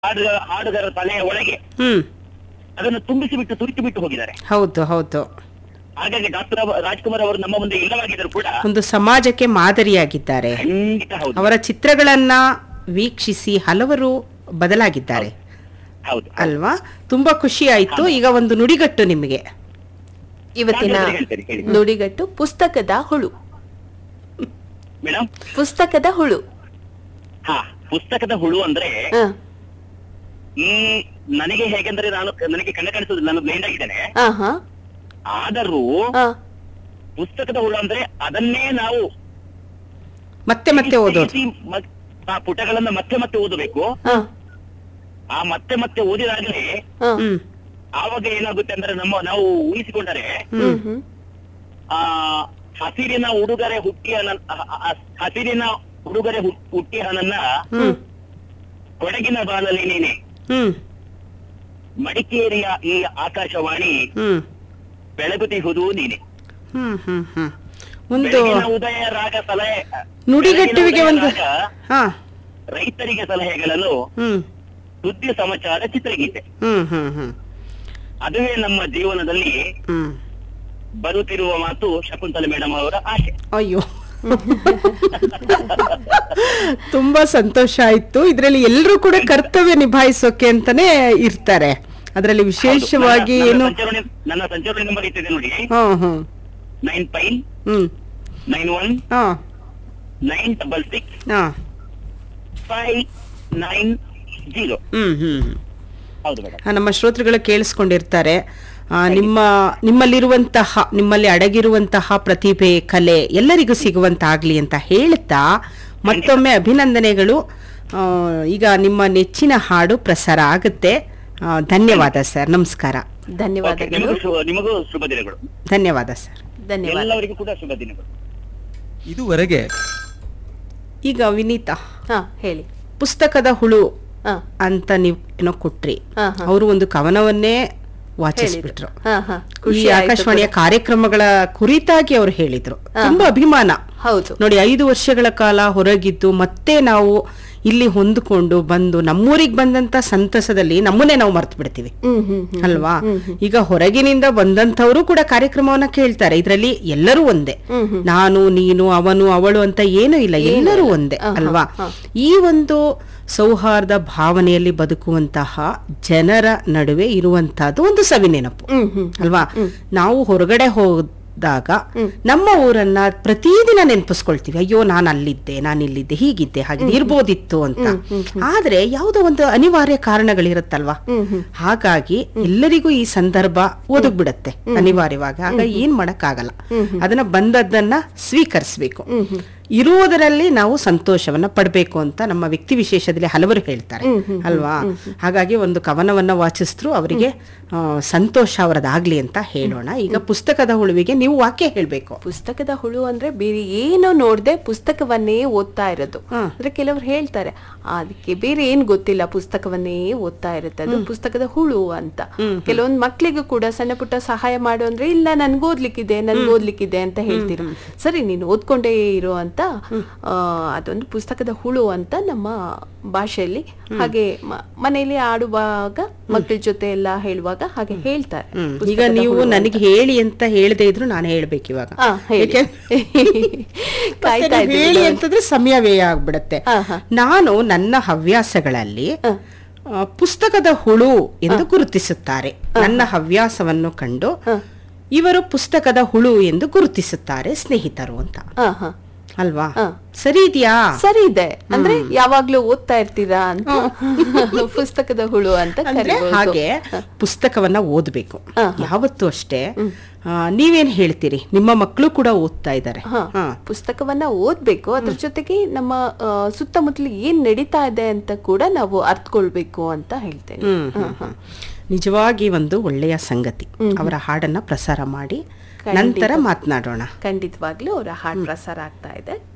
ಹಾಡುಗ ಹಾಡುಗಾರ ತಲೆಯ ಒಳಗೆ ಹ್ಮ್ ಅದನ್ನು ತುಂಬಿಸಿ ಬಿಟ್ಟು ತುರಿತು ಬಿಟ್ಟು ಹೋಗಿದ್ದಾರೆ ಹೌದು ಹೌದು ಹಾಗಾಗಿ ಡಾಕ್ಟರ್ ರಾಜ್ಕುಮಾರ್ ಅವರು ನಮ್ಮ ಮುಂದೆ ಇಲ್ಲವಾಗಿದ್ದರು ಕೂಡ ಒಂದು ಸಮಾಜಕ್ಕೆ ಮಾದರಿಯಾಗಿದ್ದಾರೆ ಖಂಡಿತ ಹೌದು ಅವರ ಚಿತ್ರಗಳನ್ನ ವೀಕ್ಷಿಸಿ ಹಲವರು ಬದಲಾಗಿದ್ದಾರೆ ಹೌದು ಅಲ್ವಾ ತುಂಬಾ ಖುಷಿ ಆಯ್ತು ಈಗ ಒಂದು ನುಡಿಗಟ್ಟು ನಿಮಗೆ ಇವತ್ತಿನ ನಾನು ಹೇಳ್ತೇನೆ, ಹೇಳಿ. ನುಡಿಗಟ್ಟು ಪುಸ್ತಕದ ಹುಳು ಮೇಡಮ್ ಪುಸ್ತಕದ ಹುಳು ಹಾ ಪುಸ್ತಕದ ಹುಳು ಅಂದ್ರೆ ಹ, ಈ ನನಗೆ ಹೇಗೆಂದ್ರೆ ನಾನು ನನಗೆ ಕಣ್ಣ ಕಾಣಿಸೋದಿಲ್ಲ ನಾನು ಬ್ಲೈಂಡ್ ಆಗಿದ್ದೇನೆ ಹ, ಹ, ಆದರೂ ಹ. ಪುಸ್ತಕದ ಹುಳು ಅಂದ್ರೆ ಅದನ್ನೇ ನಾವು ಮತ್ತೆ ಮತ್ತೆ ಓದೋದು ತೆಗೆಸಿ ಮ- ಆ ಪುಟಗಳನ್ನ ಮತ್ತೆ ಮತ್ತೆ ಓದಬೇಕು ಹ, ಆ ಮತ್ತೆ ಮತ್ತೆ ಓದಿದಾಗಲೇ ಹ. ಹ್ಮ್ ಆವಾಗ ಏನಾಗುತ್ತೆ ಅಂದ್ರೆ ನಮ್ಮ ನಾವು ಊಹಿಸಿಕೊಂಡರೆ ಹ್ಮ್, ಹ್ಮ್. ಆ ಹಸಿರಿನ ಉಡುಗೊರೆ ಹುಟ್ಟಿಯ ನನ್- ಆ- ಆ- ಹಸಿರಿನ ಉಡುಗೊರೆ ಹುಟ್- ಹುಟ್ಟಿಯ ನನ್ನ ಹ್ಮ್ ಕೊಡಗಿನ ಬಾಲಲಿ ನೀನೆ ಹ್ಮ್ ಮಡಿಕೇರಿಯ ಈ ಆಕಾಶವಾಣಿ ಹ್ಮ್ ಬೆಳಗುತ್ತಿಹುದು ನೀನೆ ಹ್ಮ್ ಹ್ಮ್ ಹ್ಮ್ ಒಂದು ಬೆಳಗಿನ ಉದಯ ರಾಗ ಸಲಹೆ ನುಡಿಗಟ್ಟುವಿಗೆ ಬೆಳಗಿನ ಒಂದು ಉದಯ ರಾಗ ಹಾ ರೈತರಿಗೆ ಸಲಹೆಗಳನ್ನು ಹ್ಮ್ ಸುದ್ದಿ ಸಮಾಚಾರ ಚಿತ್ರಗೀತೆ ಹ್ಮ್ ಹ್ಮ್ ಹ್ಮ್ ಅದುವೇ ನಮ್ಮ ಜೀವನದಲ್ಲಿ ಹ್ಮ್ ಬರುತ್ತಿರುವ ಮಾತು ಶಕುಂತಲ ಮೇಡಮ್ ಅವರ ಆಶೆ ಅಯ್ಯೋ ತುಂಬಾ ಸಂತೋಷ ಆಯ್ತು ಇದ್ರಲ್ಲಿ ಎಲ್ಲರೂ ಕೂಡ ಕರ್ತವ್ಯ ನಿಭಾಯಿಸೋಕೆ ಅಂತಾನೆ ಇರ್ತಾರೆ ಅದರಲ್ಲಿ ವಿಶೇಷವಾಗಿ ಹೌದು. ನನ್ನ- ಏನು ನನ್ನ ಸಂಚರಣೆ ನನ್ನ ಸಂಚರಣೆ ನಂಬರ್ ಇಟ್ಟಿದೆ ನೋಡಿ ಹ್ಮ್ ಹ್ಮ್ ನೈನ್ ಫೈವ್ ಹ್ಮ್ ನೈನ್ ಒನ್ ಹಾ ನೈನ್ ಡಬಲ್ ಸಿಕ್ಸ್ ಹಾ ಫೈವ್ ನೈನ್ ಜೀರೋ ಹ್ಮ್ ಹ್ಮ್ ಹೌದು ಮೇಡಮ್ ಆ, ನಮ್ಮ ಶ್ರೋತೃಗಳು ಕೇಳಿಸ್ಕೊಂಡಿರ್ತಾರೆ ಆ, ನಿಮ್ಮ ನಿಮ್ಮಲ್ಲಿರುವಂತಹ ನಿಮ್ಮಲ್ಲಿ ಅಡಗಿರುವಂತಹ ಪ್ರತಿಭೆ ಕಲೆ ಎಲ್ಲರಿಗೂ ಸಿಗುವಂತಾಗ್ಲಿ ಅಂತ ಹೇಳ್ತಾ ಮತ್ತೊಮ್ಮೆ ಅಭಿನಂದನೆಗಳು ಆ, ಈಗ ನಿಮ್ಮ ನೆಚ್ಚಿನ ಹಾಡು ಪ್ರಸಾರ ಆಗುತ್ತೆ ಆ, ಧನ್ಯವಾದ ಸರ್ ನಮಸ್ಕಾರ ಓಕೆ ಧನ್ಯವಾದಗಳು ನಿಮಗೂ ಶು- ನಿಮಗೂ ಶುಭ ದಿನಗಳು ಧನ್ಯವಾದ ಸರ್ ಧನ್ಯವಾದ ಎಲ್ಲರಿಗೂ ಕೂಡ ಶುಭ ದಿನಗಳು ಇದುವರೆಗೆ ಈಗ ವಿನೀತಾ ಹಾ ಹೇಳಿ ಪುಸ್ತಕದ ಹುಳು ಹಾ ಅಂತ ನೀವು ಏನೋ ಕೊಟ್ರಿ ಹಾ, ಹಾ. ಅವರು ಒಂದು ಕವನವನ್ನೇ ವಾಚಿಸ್ಬಿಟ್ರು ಹಾ ಹಾ ಈ ಖುಷಿ ಆಯ್ತು ಆಕಾಶವಾಣಿಯ ಕೂಡ. ಕಾರ್ಯಕ್ರಮಗಳ ಕುರಿತಾಗಿ ಅವರು ಹೇಳಿದ್ರು ಹಾ. ತುಂಬಾ ಅಭಿಮಾನ ಹೌದು ನೋಡಿ ಐದು ವರ್ಷಗಳ ಕಾಲ ಹೊರಗಿದ್ದು ಮತ್ತೆ ನಾವು ಇಲ್ಲಿ ಹೊಂದಿಕೊಂಡು ಬಂದು ನಮ್ಮೂರಿಗೆ ಬಂದಂತ ಸಂತಸದಲ್ಲಿ ನಮ್ಮನ್ನೇ ನಾವು ಮರ್ತು ಬಿಡ್ತೀವಿ ಹ್ಮ್ ಹ್ಮ್ ಹ್ಮ್ ಅಲ್ವಾ ಈಗ ಹೊರಗಿನಿಂದ ಬಂದಂತವರು ಕೂಡ ಕಾರ್ಯಕ್ರಮವನ್ನ ಕೇಳ್ತಾರೆ ಇದ್ರಲ್ಲಿ ಎಲ್ಲರೂ ಒಂದೇ ಹ್ಮ್ ಹ್ಮ್. ನಾನು ನೀನು ಅವನು ಅವಳು ಅಂತ ಏನೂ ಇಲ್ಲ ಎಲ್ಲರೂ ಒಂದೇ ಆಹಾ, ಅಲ್ವಾ ಹಾ. ಈ ಒಂದು ಸೌಹಾರ್ದ ಭಾವನೆಯಲ್ಲಿ ಬದುಕುವಂತಹ ಜನರ ನಡುವೆ ಇರುವಂತಹದ್ದು ಒಂದು ಸವಿನೆನಪು ಹ್ಮ್ ಹ್ಮ್ ಅಲ್ವಾ ನಾವು ಹೊರಗಡೆ ಹೋದಾಗ ನಮ್ಮ ಊರನ್ನ ಪ್ರತಿದಿನ ನೆನಪಿಸ್ಕೊಳ್ತೀವಿ ಅಯ್ಯೋ ನಾನು ಅಲ್ಲಿದ್ದೆ ನಾನು ಇಲ್ಲಿದ್ದೆ ಹೀಗಿದ್ದೆ ಹಾಗೆ ಇರ್ಬೋದಿತ್ತು ಅಂತ ಆದ್ರೆ ಯಾವುದೋ ಒಂದು ಅನಿವಾರ್ಯ ಕಾರಣಗಳಿರುತ್ತಲ್ವಾ ಹ್ಮ್ ಹ್ಮ್ ಹಾಗಾಗಿ ಎಲ್ಲರಿಗೂ ಈ ಸಂದರ್ಭ ಒದಗ್ಬಿಡತ್ತೆ ಅನಿವಾರ್ಯವಾಗಿ ಆಗ ಏನ್ ಮಾಡಕ್ಕಾಗಲ್ಲ ಅದನ್ನ ಬಂದದ್ದನ್ನ ಸ್ವೀಕರಿಸ್ಬೇಕು ಇರುವುದರಲ್ಲಿ ನಾವು ಸಂತೋಷವನ್ನ ಪಡ್ಬೇಕು ಅಂತ ನಮ್ಮ ವ್ಯಕ್ತಿ ವಿಶೇಷದಲ್ಲಿ ಹಲವರು ಹೇಳ್ತಾರೆ ಅಲ್ವಾ ಹಾಗಾಗಿ ಒಂದು ಕವನವನ್ನ ವಾಚಿಸಿದ್ರು ಅವರಿಗೆ ಆ, ಸಂತೋಷ ಅವರದಾಗ್ಲಿ ಅಂತ ಹೇಳೋಣ ಈಗ ಪುಸ್ತಕದ ಹುಳುವಿಗೆ ನೀವು ವಾಕ್ಯ ಹೇಳ್ಬೇಕು ಪುಸ್ತಕದ ಹುಳು ಅಂದ್ರೆ ಬೇರೆ ಏನೋ ನೋಡ್ದೆ ಪುಸ್ತಕವನ್ನೇ ಓದ್ತಾ ಇರೋದು ಹಾ. ಅಂದ್ರೆ ಕೆಲವ್ರು ಹೇಳ್ತಾರೆ ಅದಕ್ಕೆ ಬೇರೆ ಏನ್ ಗೊತ್ತಿಲ್ಲ ಪುಸ್ತಕವನ್ನೇ ಓದ್ತಾ ಇರುತ್ತೆ ಅದು ಪುಸ್ತಕದ ಹುಳು ಅಂತ ಕೆಲವೊಂದ್ ಮಕ್ಳಿಗೂ ಕೂಡ ಸಣ್ಣ ಪುಟ್ಟ ಸಹಾಯ ಮಾಡು ಅಂದ್ರೆ ಇಲ್ಲ ನನ್ಗೆ ಓದ್ಲಿಕ್ಕಿದೆ ನನ್ಗೆ ಓದ್ಲಿಕ್ಕಿದೆ ಅಂತ ಹೇಳ್ತೀರ ಸರಿ ನೀನು ಓದ್ಕೊಂಡೇ ಇರೋ ಅಂತ ಆ, ಅದೊಂದು ಪುಸ್ತಕದ ಹುಳು ಅಂತ ನಮ್ಮ ಭಾಷೆಯಲ್ಲಿ ಹಾಗೆ ಮ- ಮನೆಯಲ್ಲಿ ಆಡುವಾಗ ಮಕ್ಕಳ ಜೊತೆ ಎಲ್ಲ ಹೇಳುವಾಗ ಹಾಗೆ ಹೇಳ್ತಾರೆ ಹ್ಮ್. ಈಗ ಪುಸ್ತಕದ ನೀವು ಹುಳು ಅಂತ. ನನಗೆ ಹೇಳಿ ಅಂತ ಹೇಳದೇ ಇದ್ರು ನಾನು ಹೇಳ್ಬೇಕು ಇವಾಗ ಹಾ, ಹೇಳಿ. ಯಾಕೆ- ಕಾಯ್ತಾ ಮತ್ತೆ ನೀವು ಇದ್ದೀವಿ ಹೇಳಿ ನಾವು. ಅಂತಂದ್ರೆ ಸಮಯ ವ್ಯಯ ಆಗ್ಬಿಡತ್ತೆ ಹಾ, ಹಾ. ನಾನು ನನ್ನ ಹವ್ಯಾಸಗಳಲ್ಲಿ ಹಾ. ಆ, ಪುಸ್ತಕದ ಹುಳು ಎಂದು ಗುರುತಿಸುತ್ತಾರೆ ನನ್ನ ಹವ್ಯಾಸವನ್ನು ಕಂಡು ಹಾ. ಇವರು ಪುಸ್ತಕದ ಹುಳು ಎಂದು ಗುರುತಿಸುತ್ತಾರೆ ಸ್ನೇಹಿತರು ಅಂತ ಹಾ, ಹಾ. ಅಲ್ವಾ ಹಾ. ಸರಿ ಇದೆಯಾ ಸರಿ ಇದೆ ಅಂದ್ರೆ ಯಾವಾಗ್ಲೂ ಓದ್ತಾ ಇರ್ತೀರಾ ಅಂತ ಪುಸ್ತಕದ ಹುಳು ಅಂತ ಅಂದ್ರೆ ಕರಿಬಹುದು ಹಾಗೆ ಪುಸ್ತಕವನ್ನ ಓದ್ಬೇಕು ಹಾ, ಯಾವತ್ತೂ ಅಷ್ಟೇ ಆ, ನೀವೇನ್ ಹೇಳ್ತೀರಿ ನಿಮ್ಮ ಮಕ್ಕಳು ಕೂಡ ಓದ್ತಾ ಇದ್ದಾರೆ ಹಾ. ಹಾ ಪುಸ್ತಕವನ್ನ ಓದ್ಬೇಕು ಅದ್ರ ಜೊತೆಗೆ ನಮ್ಮ ಆ, ಸುತ್ತಮುತ್ತಲು ಏನ್ ನಡೀತಾ ಇದೆ ಅಂತ ಕೂಡ ನಾವು ಅರ್ಥಕೊಳ್ಬೇಕು ಅಂತ ಹೇಳ್ತೇನೆ ಹ್ಮ್, ಹ್ಮ್, ಹ್ಮ್. ನಿಜವಾಗಿ ಒಂದು ಒಳ್ಳೆಯ ಸಂಗತಿ ಅವರ ಹಾಡನ್ನ ಪ್ರಸಾರ ಮಾಡಿ ನಂತರ ಮಾತನಾಡೋಣ ಖಂಡಿತವಾಗ್ಲೂ ಅವರ ಹಾಡ್ ಪ್ರಸಾರ ಆಗ್ತಾ ಇದೆ